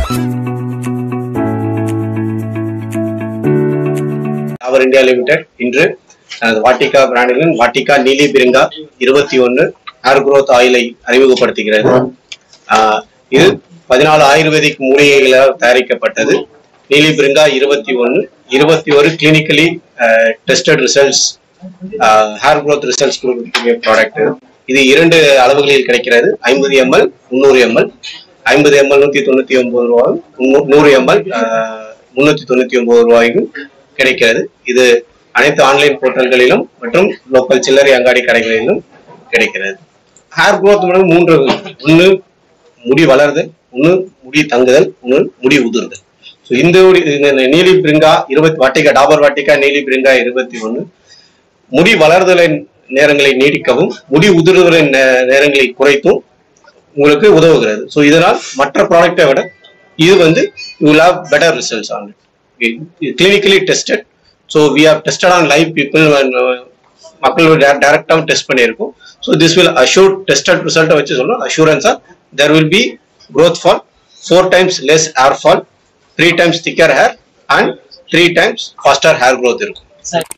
அவர் India limited இன்று அஹ், வாட்டிகா பிராண்டிலும் வாட்டிகா நீலி பிரிங்கா இருபத்தி ஒன்னு ஹேர் growth ஆயிலை அறிமுகப்படுத்துகிறது ஆஹ், இது பதினாலு ஆயுர்வேதிக் மூலிகைகளால் தயாரிக்கப்பட்டது நீலி பிரிங்கா இருபத்தி ஒன்னு இருபத்தி ஒரு clinically tested results hair growth results கொடுக்கக்கூடிய ப்ராடக்ட் இது இரண்டு அளவுகளில் கிடைக்கிறது ஐம்பது எம்எல் முந்நூறு எம்எல் ஐம்பது எம்எல் நூத்தி தொண்ணூத்தி ஒன்பது ரூபாய் நூறு எம்எல் முன்னூத்தி தொண்ணூத்தி ஒன்பது ரூபாய்க்கும் கிடைக்கிறது இது அனைத்து ஆன்லைன் போர்ட்டல்களிலும் மற்றும் லோக்கல் சில்லறை அங்காடி கடைகளிலும் கிடைக்கிறது ஹேர் growth மூலம் மூன்று ஒன்று முடி வளருதல் ஒன்று முடி தங்குதல் ஒன்று முடி உதிர்தல் ஸோ இந்த ஒரு- இந்த நீலி பிரிங்கா இருபத்தி வாட்டிகா டாபர் வாட்டிகா நீலி பிரிங்கா இருபத்தி ஒன்று முடி வளர்தலின் நேரங்களை நீடிக்கவும் முடி உதிர்தலின் நே- நேரங்களை குறைத்தும் உங்களுக்கு உதவுகிறது ஸோ இதனால் மற்ற ப்ராடக்டை விட இது வந்து you will have better results on it clinically tested so we have tested on live people மக்கள் டைரக்டாக டெஸ்ட் பண்ணியிருக்கோம் so this will assure tested ரிசல்ட்டை வச்சு சொல்லணும் அஷூரன்ஸா there will be growth fall four times less hair fall three times thicker hair and three times faster hair growth இருக்கும்